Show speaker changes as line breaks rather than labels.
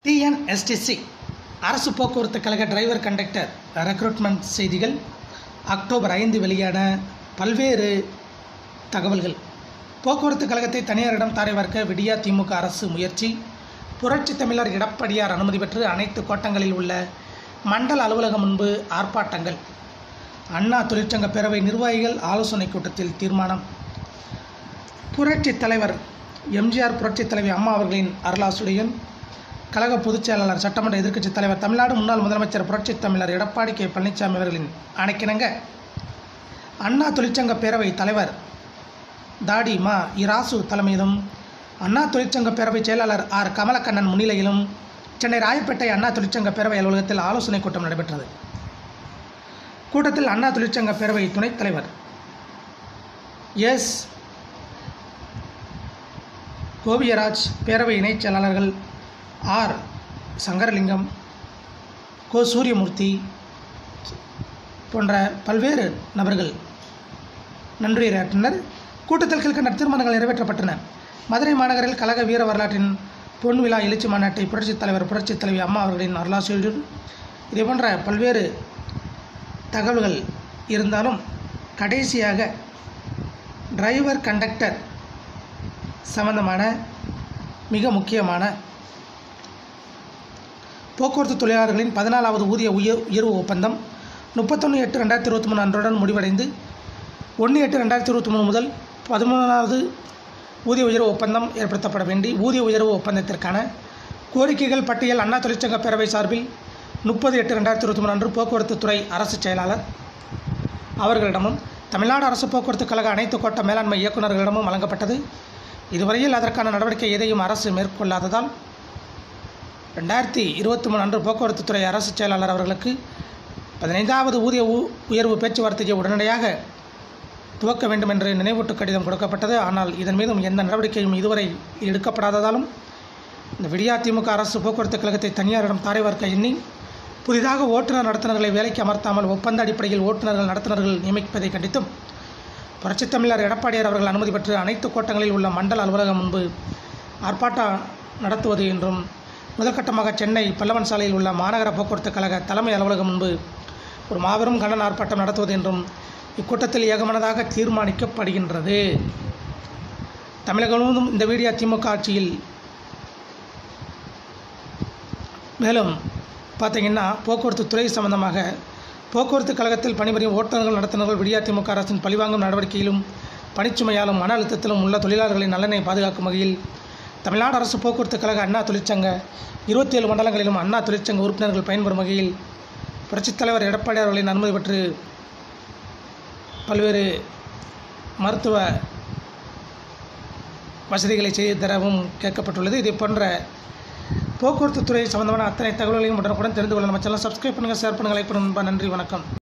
TNSTC அரசு போக்குவரத்து கழக டிரைவர் கண்டக்டர் ரெக்ரூட்மெண்ட் செய்திகள் அக்டோபர் ஐந்து வெளியான பல்வேறு தகவல்கள் போக்குவரத்து கழகத்தை தனியாரிடம் தாரை வார்க்க விடியா திமுக அரசு முயற்சி புரட்சி தமிழர் எடப்பாடியார் அனுமதி பெற்று அனைத்து கோட்டங்களில் உள்ள மண்டல அலுவலகம் முன்பு ஆர்ப்பாட்டங்கள் அண்ணா தொழிற்சங்க பேரவை நிர்வாகிகள் ஆலோசனை கூட்டத்தில் தீர்மானம் புரட்சித் தலைவர் எம்ஜிஆர் புரட்சித் தலைவி அம்மா அவர்களின் அருளாசுடையன் கழக பொதுச் செயலாளர் சட்டமன்ற எதிர்க்கட்சித் தலைவர் தமிழ்நாடு முன்னாள் முதலமைச்சர் புரட்சித் தமிழர் எடப்பாடி கே பழனிசாமி அவர்களின் ஆணைக்கிணங்க அண்ணா தொழிற்சங்க பேரவை தலைவர் தாடி மா இராசு தலைமையிலும் அண்ணா தொழிற்சங்க பேரவை செயலாளர் ஆர் கமலக்கண்ணன் முன்னிலையிலும் சென்னை ராயப்பேட்டை அண்ணா தொழிற்சங்க பேரவை அலுவலகத்தில் ஆலோசனை கூட்டம் நடைபெற்றது கூட்டத்தில் அண்ணா தொழிற்சங்க பேரவை துணைத் தலைவர் எஸ் கோவியராஜ் பேரவை இணைச் செயலாளர்கள் ஆர் சங்கரலிங்கம் கோ சூரியமூர்த்தி போன்ற பல்வேறு நபர்கள் நன்றியுரையாற்றினர் கூட்டத்தில் கீழ்கண்ட தீர்மானங்கள் நிறைவேற்றப்பட்டன மதுரை மாநகரில் கழக வீர வரலாற்றின் பொன் விழா எழுச்சி மாநாட்டை புரட்சித் தலைவர் புரட்சித் தலைவி அம்மா அவர்களின் அருளாசியுடன் இதே போன்ற பல்வேறு தகவல்கள் இருந்தாலும் கடைசியாக டிரைவர் கண்டக்டர் சம்பந்தமான மிக முக்கியமான போக்குவரத்து தொழிலாளர்களின் பதினாலாவது ஊதிய உயர் உயர்வு ஒப்பந்தம் முப்பத்தொன்று எட்டு ரெண்டாயிரத்தி இருபத்தி மூணு அன்றுடன் முடிவடைந்து ஒன்று எட்டு ரெண்டாயிரத்தி இருபத்தி மூணு முதல் பதிமூணாவது ஊதிய உயர்வு ஒப்பந்தம் ஏற்படுத்தப்பட வேண்டி ஊதிய உயர்வு ஒப்பந்தத்திற்கான கோரிக்கைகள் பட்டியல் அண்ணா தொழிற்சங்க பேரவை சார்பில் முப்பது எட்டு ரெண்டாயிரத்தி இருபத்தி மூணு அன்று போக்குவரத்து துறை அரசு செயலாளர் அவர்களிடமும் தமிழ்நாடு அரசு போக்குவரத்து கழக அனைத்து கோட்ட மேலாண்மை இயக்குநர்களிடமும் வழங்கப்பட்டது இதுவரையில் அதற்கான நடவடிக்கை எதையும் அரசு மேற்கொள்ளாததால் ரெண்டாயிரத்தி இருபத்தி மூணு அன்று போக்குவரத்து துறை அரசு செயலாளர் அவர்களுக்கு பதினைந்தாவது ஊதிய உ- உயர்வு பேச்சுவார்த்தையை உடனடியாக துவக்க வேண்டும் என்று நினைவூட்டு கடிதம் கொடுக்கப்பட்டது ஆனால் இதன் மீதும் எந்த நடவடிக்கையும் இதுவரை எடுக்கப்படாததாலும் இந்த விடியா திமுக அரசு போக்குவரத்து கழகத்தை தனியாரிடம் தாரை வார்க்க எண்ணி புதிதாக ஓட்டுநர் நடத்துனர்களை வேலைக்கு அமர்த்தாமல் ஒப்பந்த அடிப்படையில் ஓட்டுநர்கள் நடத்துனர்கள் நியமிப்பதை கண்டித்தும் புரட்சித் தமிழர் எடப்பாடியார் அவர்கள் அனுமதி பெற்று அனைத்து கோட்டங்களில் உள்ள மண்டல அலுவலகம் முன்பு ஆர்ப்பாட்டம் நடத்துவது என்றும் முதற்கட்டமாக சென்னை பல்லவன் சாலையில் உள்ள மாநகர போக்குவரத்து கழக தலைமை அலுவலகம் முன்பு ஒரு மாபெரும் கண்டன ஆர்ப்பாட்டம் நடத்துவது என்றும் இக்கூட்டத்தில் ஏகமனதாக தீர்மானிக்கப்படுகின்றது தமிழகம் முழுவதும் இந்த வீடியோ திமுக ஆட்சியில் மேலும் பார்த்தீங்கன்னா போக்குவரத்து துறை சம்பந்தமாக போக்குவரத்து கழகத்தில் பணிபுரியும் ஓட்டுநர்கள் நடத்துனர்கள் விடியா திமுக அரசின் பழிவாங்கும் நடவடிக்கையிலும் பணிச்சுமையாலும் மன அழுத்தத்திலும் உள்ள தொழிலாளர்களின் நலனை பாதுகாக்கும் வகையில் தமிழ்நாடு அரசு போக்குவரத்து கழக அண்ணா தொழிற்சங்க இருபத்தி ஏழு மண்டலங்களிலும் அண்ணா தொழிற்சங்க உறுப்பினர்கள் பயன்பெறும் வகையில் புரட்சித் தலைவர் எடப்பாடி அவர்களின் அனுமதி பெற்று பல்வேறு மருத்துவ வசதிகளை செய்து தரவும் கேட்கப்பட்டுள்ளது இதே போன்ற போக்குவரத்து துறை சம்பந்தமான அத்தனை தகவல்களையும் உடனுக்குடன் தெரிந்து கொள்ள நம்ம சேனல் சப்ஸ்கிரைப் பண்ணுங்கள் ஷேர் பண்ணுங்கள் லைக் பண்ணுங்கள் நண்பா. நன்றி வணக்கம்